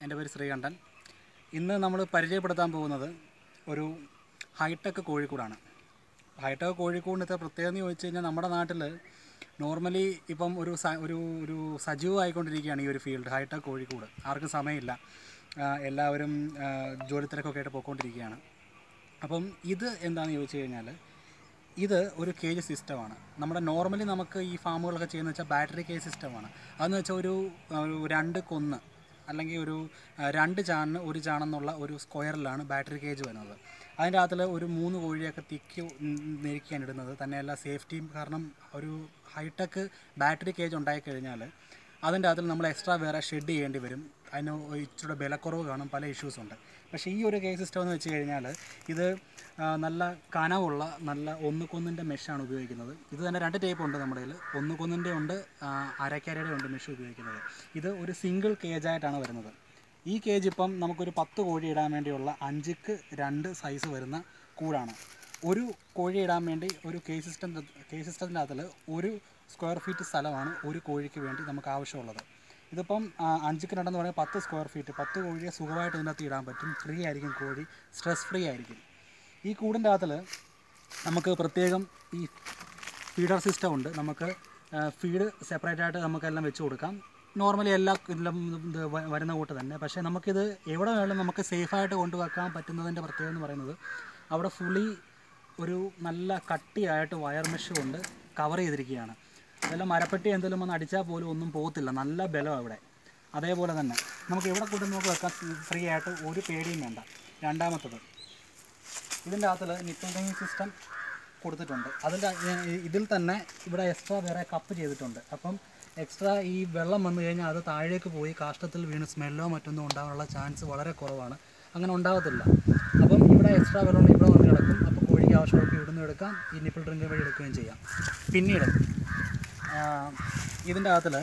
എൻ്റെ പേര് ശ്രീകണ്ഠൻ ഇന്ന് നമ്മൾ പരിചയപ്പെടുത്താൻ പോകുന്നത് ഒരു ഹൈടെക് കോഴിക്കൂടാണ് ഹൈടെക് കോഴിക്കൂടിനത്തെ പ്രത്യേകത എന്ന് ചോദിച്ചു കഴിഞ്ഞാൽ നമ്മുടെ നാട്ടിൽ നോർമലി ഇപ്പം ഒരു സ ഒരു ഒരു സജീവമായിക്കൊണ്ടിരിക്കുകയാണ് ഈ ഒരു ഫീൽഡ് ഹൈടെക് കോഴിക്കൂട് ആർക്കും സമയമില്ല ആ, എല്ലാവരും ആ, ജോലി തിരക്കൊക്കെ ആയിട്ട് പോയിക്കൊണ്ടിരിക്കുകയാണ് അപ്പം ഇത് എന്താണെന്ന് ചോദിച്ചു കഴിഞ്ഞാൽ ഇത് ഒരു കേജ് സിസ്റ്റമാണ് നമ്മുടെ നോർമലി നമുക്ക് ഈ ഫാമുകളൊക്കെ ചെയ്യുന്നത് വെച്ചാൽ ബാറ്ററി കേജ് സിസ്റ്റമാണ് അതെന്ന് വെച്ചാൽ ഒരു ഒരു രണ്ട് കൊന്ന് അല്ലെങ്കിൽ ഒരു ആ, രണ്ട് ചാണിന് ഒരു ചാണെന്നുള്ള ഒരു സ്ക്വയറിലാണ് ബാറ്ററി കേജ് വരുന്നത് അതിൻ്റെ അകത്തിൽ ഒരു മൂന്ന് കോഴിയൊക്കെ തിക്കി നെരിക്കാൻ ഇടുന്നത് തന്നെയല്ല സേഫ്റ്റിയും കാരണം ഒരു ഹൈടെക് ബാറ്ററി കേജ് ഉണ്ടായിക്കഴിഞ്ഞാൽ അതിൻ്റെ അകത്തിൽ നമ്മൾ എക്സ്ട്രാ വേറെ ഷെഡ് ചെയ്യേണ്ടി വരും അതിന് ഇച്ചിരി വിലക്കുറവ് കാണും പല ഇഷ്യൂസ് ഉണ്ട് പക്ഷേ ഈ ഒരു കേസ് സിസ്റ്റം എന്ന് വെച്ച് കഴിഞ്ഞാൽ ഇത് ആ, നല്ല കനവുള്ള നല്ല ഒന്നുകൊന്നിൻ്റെ മെഷാണ് ഉപയോഗിക്കുന്നത് ഇത് തന്നെ രണ്ട് ടൈപ്പ് ഉണ്ട് നമ്മുടെ കയ്യിൽ ഒന്നുകൊന്നിൻ്റെ ഉണ്ട് ആ, അരക്കരയുടെ ഉണ്ട് മെഷ് ഉപയോഗിക്കുന്നത് ഇത് ഒരു സിംഗിൾ കേജായിട്ടാണ് വരുന്നത് ഈ കേജ് ഇപ്പം നമുക്കൊരു പത്ത് കോഴി ഇടാൻ വേണ്ടിയുള്ള അഞ്ചിക്ക് രണ്ട് സൈസ് വരുന്ന കൂടാണ് ഒരു കോഴി ഇടാൻ വേണ്ടി ഒരു കേസ് സിസ്റ്റം കേസ് സിസ്റ്റത്തിൻ്റെ അകത്തിൽ ഒരു സ്ക്വയർ ഫീറ്റ് സ്ഥലമാണ് ഒരു കോഴിക്ക് വേണ്ടി നമുക്ക് ആവശ്യമുള്ളത് ഇതിപ്പം ആ, അഞ്ചിക്ക് രണ്ടെന്ന് പറയുമ്പോൾ പത്ത് സ്ക്വയർ ഫീറ്റ് പത്ത് കോഴിയെ സുഖമായിട്ട് ഇതിനകത്ത് ഇടാൻ പറ്റും ഫ്രീ ആയിരിക്കും കോഴി സ്ട്രെസ് ഫ്രീ ആയിരിക്കും ഈ കൂടിൻ്റെ അകത്തിൽ നമുക്ക് പ്രത്യേകം ഈ ഫീഡർ സിസ്റ്റം ഉണ്ട് നമുക്ക് ഫീഡ് സെപ്പറേറ്റ് ആയിട്ട് നമുക്കെല്ലാം വെച്ച് കൊടുക്കാം നോർമലി എല്ലാ ഇതിലും ഇത് വ- വരുന്ന കൂട്ട് തന്നെ പക്ഷേ നമുക്കിത് എവിടെ വേണമെങ്കിലും നമുക്ക് സേഫായിട്ട് കൊണ്ടുവെക്കാൻ പറ്റുന്നതിൻ്റെ പ്രത്യേകത എന്ന് പറയുന്നത് അവിടെ ഫുള്ളി ഒരു നല്ല കട്ടിയായിട്ട് വയർ മെഷ് കൊണ്ട് കവർ ചെയ്തിരിക്കുകയാണ് അതെല്ലാം മരപ്പെട്ടി എന്തെങ്കിലും ഒന്ന് അടിച്ചാൽ പോലും ഒന്നും പോകത്തില്ല നല്ല ബലം അവിടെ അതേപോലെ തന്നെ നമുക്ക് എവിടെ കൂട്ടും നമുക്ക് വെക്കാൻ ഫ്രീ ആയിട്ട് ഒരു പേടിയും വേണ്ട രണ്ടാമത്തത് ഇതിൻ്റെ അകത്തിൽ നിപ്പിൾ റിംഗ് സിസ്റ്റം കൊടുത്തിട്ടുണ്ട് അതിൻ്റെ അ- ഇതിൽ തന്നെ ഇവിടെ എക്സ്ട്രാ വേറെ കപ്പ് ചെയ്തിട്ടുണ്ട് അപ്പം എക്സ്ട്രാ ഈ വെള്ളം വന്നു കഴിഞ്ഞാൽ അത് താഴേക്ക് പോയി കാഷ്ടത്തിൽ വീണ് സ്മെല്ലോ മറ്റൊന്നും ഉണ്ടാകാനുള്ള ചാൻസ് വളരെ കുറവാണ് അങ്ങനെ ഉണ്ടാകത്തില്ല അപ്പം ഇവിടെ എക്സ്ട്രാ വെള്ളം ഇവിടെ വന്ന് കിടക്കും അപ്പോൾ കോഴിക്ക് ആവശ്യമുള്ളവർക്ക് ഇവിടുന്ന് എടുക്കാം ഈ നിപ്പിൾ ഡ്രിങ്ക് വഴി എടുക്കുകയും ചെയ്യാം പിന്നീട് ഇതിൻ്റെ അകത്തിൽ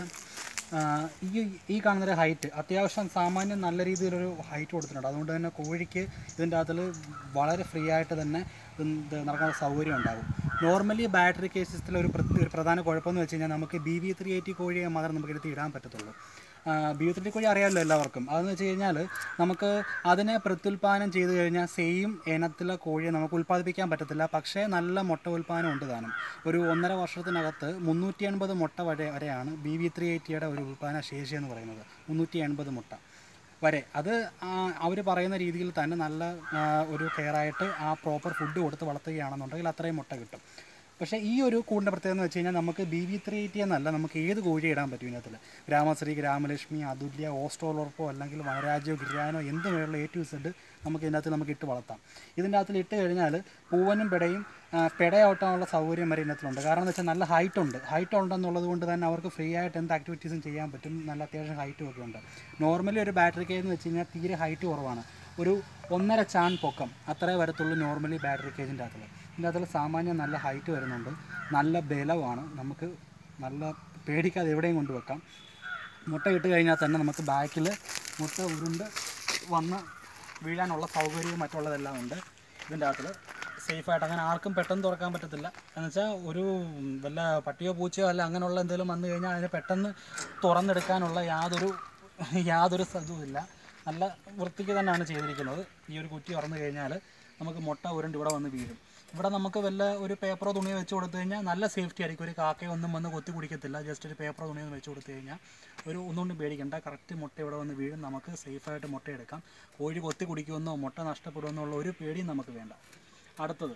ഈ ഈ കാണുന്നൊരു ഹൈറ്റ് അത്യാവശ്യം സാമാന്യം നല്ല രീതിയിലൊരു ഹൈറ്റ് കൊടുത്തിട്ടുണ്ട് അതുകൊണ്ട് തന്നെ കോഴിക്ക് ഇതിൻ്റെ അകത്തിൽ വളരെ ഫ്രീ ആയിട്ട് തന്നെ ഇത് നടക്കാനുള്ള സൗകര്യം ഉണ്ടാകും നോർമലി ബാറ്ററി കേസസിൽ ഒരു പ്ര- ഒരു പ്രധാന കുഴപ്പമെന്ന് വെച്ച് കഴിഞ്ഞാൽ നമുക്ക് ബി വി ത്രീ എയ്റ്റി കോഴിയെ മാത്രം നമുക്ക് എടുത്ത് ഇടാൻ പറ്റത്തുള്ളൂ ബി വി ത്രീ കോഴി അറിയാമല്ലോ എല്ലാവർക്കും അതെന്ന് വെച്ച് കഴിഞ്ഞാൽ നമുക്ക് അതിനെ പ്രത്യുൽപാദനം ചെയ്ത് കഴിഞ്ഞാൽ സെയിം ഇനത്തിലെ കോഴിയെ നമുക്ക് ഉൽപ്പാദിപ്പിക്കാൻ പറ്റത്തില്ല പക്ഷേ നല്ല മുട്ട ഉൽപ്പാദനം ഉണ്ട് താനും ഒരു ഒന്നര വർഷത്തിനകത്ത് മുന്നൂറ്റി എൺപത് മുട്ട വരെ വരെയാണ് ബി വി ത്രീ എയ്റ്റിയുടെ ഒരു ഉൽപ്പാദന ശേഷി എന്ന് പറയുന്നത് മുന്നൂറ്റി എൺപത് മുട്ട വരെ അത് അവർ പറയുന്ന രീതിയിൽ തന്നെ നല്ല ആ, ഒരു കെയറായിട്ട് ആ പ്രോപ്പർ ഫുഡ് കൊടുത്ത് വളർത്തുകയാണെന്നുണ്ടെങ്കിൽ അത്രയും മുട്ട കിട്ടും പക്ഷേ ഈ ഒരു കൂടിൻ്റെ പ്രത്യേകത എന്ന് വെച്ച് കഴിഞ്ഞാൽ നമുക്ക് ബി വി ത്രീ എയ്റ്റി എന്നല്ല നമുക്ക് ഏത് കോഴി ഇടാൻ പറ്റും ഇതിനകത്തിൽ രാമശ്രീ ഗ്രാമലക്ഷ്മി അതുല്യ ഓസ്ട്രോലോർപ്പോ അല്ലെങ്കിൽ വനരാജോ ഗിരിയാനോ എന്ത് വേണമെങ്കിലും എ ടു സെഡ് നമുക്ക് ഇതിനകത്ത് നമുക്ക് ഇട്ട് വളർത്താം ഇതിൻ്റെ അകത്തിൽ ഇട്ട് കഴിഞ്ഞാൽ പൂവനും പിടയും ആ, പിടയോട്ടാനുള്ള സൗകര്യം വരെ ഇതിനകത്തുണ്ട് കാരണം എന്ന് വെച്ചാൽ നല്ല ഹൈറ്റ് ഉണ്ട് ഹൈറ്റ് ഉണ്ടെന്നുള്ളത് കൊണ്ട് തന്നെ അവർക്ക് ഫ്രീ ആയിട്ട് എന്ത് ആക്ടിവിറ്റീസും ചെയ്യാൻ പറ്റും നല്ല അത്യാവശ്യം ഹൈറ്റും ഒക്കെ ഉണ്ട് നോർമലി ഒരു ബാറ്ററി കേജ് എന്ന് വെച്ച് കഴിഞ്ഞാൽ തീരെ ഹൈറ്റ് കുറവാണ് ഒരു ഒന്നര ചാൺ പൊക്കം അത്രേ വരത്തുള്ളൂ നോർമലി ബാറ്ററി കേജിൻ്റെ അകത്തിൽ ഇതിൻ്റെ അകത്തിൽ സാമാന്യം നല്ല ഹൈറ്റ് വരുന്നുണ്ട് നല്ല ബലമാണ് നമുക്ക് നല്ല പേടിക്കാതെ എവിടെയും കൊണ്ടുവെക്കാം മുട്ട ഇട്ട് കഴിഞ്ഞാൽ തന്നെ നമുക്ക് ബാക്കിൽ മുട്ട ഉരുണ്ട് വന്ന് വീഴാനുള്ള സൗകര്യവും മറ്റുള്ളതെല്ലാം ഉണ്ട് ഇതിൻ്റെ അകത്തിൽ സേഫായിട്ട് അങ്ങനെ ആർക്കും പെട്ടെന്ന് തുറക്കാൻ പറ്റത്തില്ല എന്ന് വെച്ചാൽ ഒരു വല്ല പട്ടിയോ പൂച്ചയോ അല്ല അങ്ങനെയുള്ള എന്തെങ്കിലും വന്നു കഴിഞ്ഞാൽ അതിനെ പെട്ടെന്ന് തുറന്നെടുക്കാനുള്ള യാതൊരു യാതൊരു ഇല്ല നല്ല വൃത്തിക്ക് തന്നെയാണ് ചെയ്തിരിക്കുന്നത് ഈ ഒരു കുറ്റി തുറന്നു കഴിഞ്ഞാൽ നമുക്ക് മുട്ട ഉരുണ്ട് ഇവിടെ വന്ന് വീഴും ഇവിടെ നമുക്ക് വല്ല ഒരു പേപ്പറോ തുണിയോ വെച്ച് കൊടുത്തു കഴിഞ്ഞാൽ നല്ല സേഫ്റ്റി ആയിരിക്കും ഒരു കാക്കയോ ഒന്നും വന്ന് കൊത്തി കുടിക്കത്തില്ല ജസ്റ്റ് ഒരു പേപ്പറോ തുണിയോ ഒന്ന് വെച്ച് കൊടുത്തു കഴിഞ്ഞാൽ ഒരു ഒന്നുകൊണ്ടും പേടിക്കണ്ട കറക്റ്റ് മുട്ട ഇവിടെ വന്ന് വീഴും നമുക്ക് സേഫായിട്ട് മുട്ടയെടുക്കാം കോഴി കൊത്തി കുടിക്കുമെന്നോ മുട്ട നഷ്ടപ്പെടുമെന്നോ ഉള്ള ഒരു പേടിയും നമുക്ക് വേണ്ട അടുത്തത്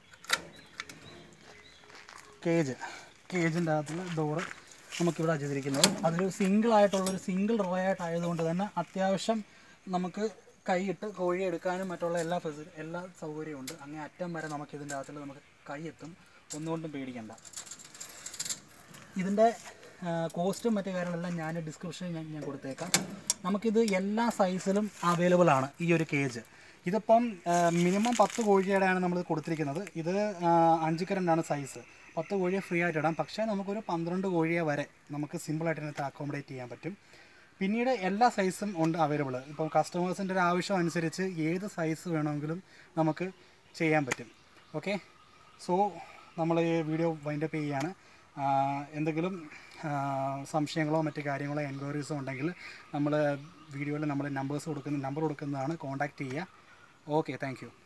കേജ് കേജിൻ്റെ അകത്തുള്ള ഡോറ് നമുക്കിവിടെ ചെയ്തിരിക്കുന്നത് അതൊരു സിംഗിൾ ആയിട്ടുള്ളൊരു സിംഗിൾ റോ ആയിട്ടായതുകൊണ്ട് തന്നെ അത്യാവശ്യം നമുക്ക് കൈയിട്ട് കോഴി എടുക്കാനും മറ്റുള്ള എല്ലാ ഫെസിലി എല്ലാ സൗകര്യവും ഉണ്ട് അങ്ങേ അറ്റം വരെ നമുക്ക് ഇതിൻ്റെ അകത്തിൽ നമുക്ക് കൈ എത്തും ഒന്നുകൊണ്ടും പേടിക്കണ്ട ഇതിൻ്റെ കോസ്റ്റും മറ്റു കാര്യങ്ങളെല്ലാം ഞാൻ ഡിസ്ക്രിപ്ഷനിൽ ഞാൻ ഞാൻ കൊടുത്തേക്കാം നമുക്കിത് എല്ലാ സൈസിലും അവൈലബിൾ ആണ് ഈ ഒരു കേജ് ഇതിപ്പം മിനിമം പത്ത് കോഴിയുടെയാണ് നമ്മൾ കൊടുത്തിരിക്കുന്നത് ഇത് അഞ്ചുക്കരണ്ടാണ് സൈസ് പത്ത് കോഴിയെ ഫ്രീ ആയിട്ട് ഇടാം പക്ഷേ നമുക്കൊരു പന്ത്രണ്ട് കോഴിയെ വരെ നമുക്ക് സിമ്പിളായിട്ട് ഇതിനകത്ത് അക്കോമഡേറ്റ് ചെയ്യാൻ പറ്റും പിന്നീട് എല്ലാ സൈസും ഉണ്ട് അവൈലബിൾ ഇപ്പം കസ്റ്റമേഴ്സിൻ്റെ ഒരു ആവശ്യം അനുസരിച്ച് ഏത് സൈസ് വേണമെങ്കിലും നമുക്ക് ചെയ്യാൻ പറ്റും ഓക്കെ സോ നമ്മൾ ഈ വീഡിയോ വൈൻഡപ്പ് ചെയ്യുകയാണ് ആ, എന്തെങ്കിലും ആ, സംശയങ്ങളോ മറ്റു കാര്യങ്ങളോ എൻക്വയറീസോ ഉണ്ടെങ്കിൽ നമ്മൾ വീഡിയോയിൽ നമ്മൾ നമ്പേഴ്സ് കൊടുക്കുന്ന നമ്പർ കൊടുക്കുന്നതാണ് കോൺടാക്റ്റ് ചെയ്യുക ഓക്കെ താങ്ക് യു